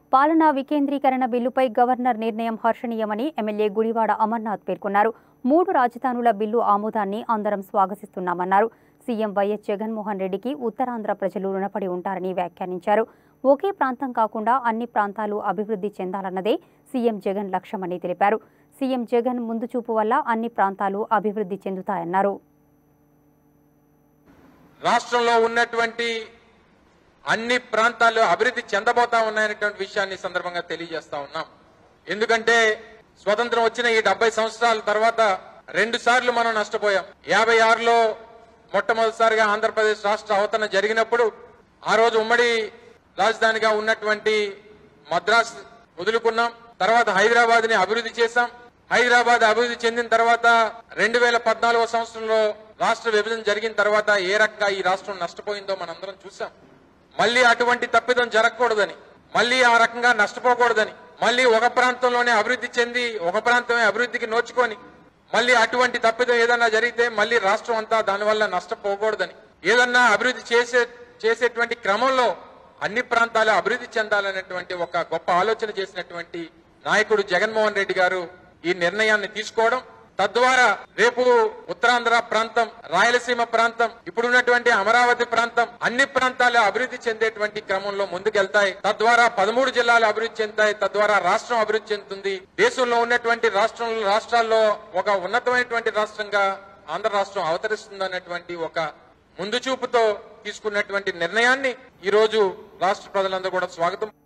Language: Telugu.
పాలనా వికేంద్రీకరణ బిల్లుపై గవర్నర్ నిర్ణయం హర్షణీయమని ఎమ్మెల్యే గుడివాడ అమర్నాథ్ పేర్కొన్నారు మూడు రాజధానుల బిల్లు ఆమోదాన్ని అందరం స్వాగతిస్తున్నామన్నారు సీఎం వైఎస్ జగన్మోహన్ రెడ్డికి ఉత్తరాంధ్ర ప్రజలు రుణపడి ఉంటారని వ్యాఖ్యానించారు ఒకే ప్రాంతం కాకుండా అన్ని ప్రాంతాలు అభివృద్ధి చెందాలన్నదే సీఎం జగన్ లక్ష్యమని తెలిపారు సీఎం జగన్ ముందు చూపు వల్ల అన్ని ప్రాంతాలు అభివృద్ధి చెందుతాయన్నారు రాష్ట్రంలో ఉన్నటువంటి అన్ని ప్రాంతాలు అభివృద్ధి చెందబోతా ఉన్నాయనేటువంటి విషయాన్ని ఈ సందర్భంగా తెలియజేస్తా ఉన్నాం ఎందుకంటే స్వతంత్రం వచ్చిన ఈ డెబ్బై సంవత్సరాల తర్వాత రెండు సార్లు మనం నష్టపోయాం యాభై ఆరులో మొట్టమొదటిసారిగా ఆంధ్రప్రదేశ్ రాష్ట్ర అవతరణ జరిగినప్పుడు ఆ రోజు ఉమ్మడి రాజధానిగా ఉన్నటువంటి మద్రాస్ వదులుకున్నాం తర్వాత హైదరాబాద్ ని అభివృద్ధి చేశాం హైదరాబాద్ అభివృద్ధి చెందిన తర్వాత రెండు వేల పద్నాలుగో సంవత్సరంలో రాష్ట్ర విభజన జరిగిన తర్వాత ఏ రకంగా ఈ రాష్ట్రం నష్టపోయిందో మనందరం చూసాం మళ్ళీ అటువంటి తప్పిదం జరగకూడదని మళ్ళీ ఆ రకంగా నష్టపోకూడదని మళ్ళీ ఒక ప్రాంతంలోనే అభివృద్ధి చెంది ఒక ప్రాంతమే అభివృద్ధికి నోచుకొని మళ్ళీ అటువంటి తప్పిదం ఏదన్నా జరిగితే మళ్ళీ రాష్ట్రం అంతా దానివల్ల నష్టపోకూడదని ఏదన్నా అభివృద్ధి చేసే చేసేటువంటి క్రమంలో అన్ని ప్రాంతాలు అభివృద్ధి చెందాలనేటువంటి ఒక గొప్ప ఆలోచన చేసినటువంటి నాయకుడు జగన్మోహన్ రెడ్డి గారు ఈ నిర్ణయాన్ని తీసుకోవడం తద్వారా రేపు ఉత్తరాంధ్ర ప్రాంతం రాయలసీమ ప్రాంతం ఇప్పుడున్నటువంటి అమరావతి ప్రాంతం అన్ని ప్రాంతాలు అభివృద్ధి చెందేటువంటి క్రమంలో ముందుకెళ్తాయి తద్వారా పదమూడు జిల్లాలు అభివృద్ధి చెందుతాయి తద్వారా రాష్ట్రం అభివృద్ధి చెందుతుంది దేశంలో ఉన్నటువంటి రాష్ట్రం రాష్ట్రాల్లో ఒక ఉన్నతమైనటువంటి రాష్ట్రంగా ఆంధ్ర రాష్ట్రం అవతరిస్తుందన్నటువంటి ఒక ముందు చూపుతో తీసుకున్నటువంటి నిర్ణయాన్ని ఈ రోజు రాష్ట్ర ప్రజలందరూ కూడా స్వాగతం